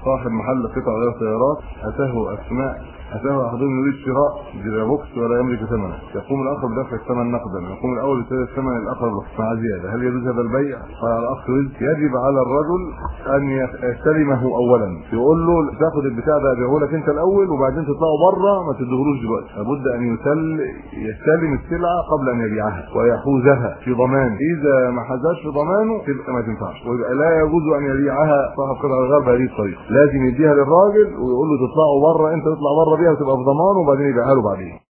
صاحب محل قطع غير سيارات اتاه اسماء اتاه احدهم يريد شراء جيرابوكس ولا يملك ثمنه يقوم الاخر بدفع الثمن نقدا يقوم الاول بسداد الثمن الاخر مع زياده هل يجوز هذا البيع قال الاخ رزق يجب على الرجل ان يستلمه اولا يقول له تاخد البتاع ده ابيعه لك انت الاول وبعدين تطلعه بره ما تدهروش دلوقتي لابد ان يسل يستلم السلعه قبل ان يبيعها ويحوزها في ضمان اذا ما حازهاش في ضمانه تبقى ما تنفعش ويبقى لا يجوز ان يبيعها صاحب قطع الغيار بهذه الطريقه لازم يديها للراجل ويقول له تطلعوا بره انت تطلع بره بيها وتبقى في ضمان وبعدين يبيعها له بعدين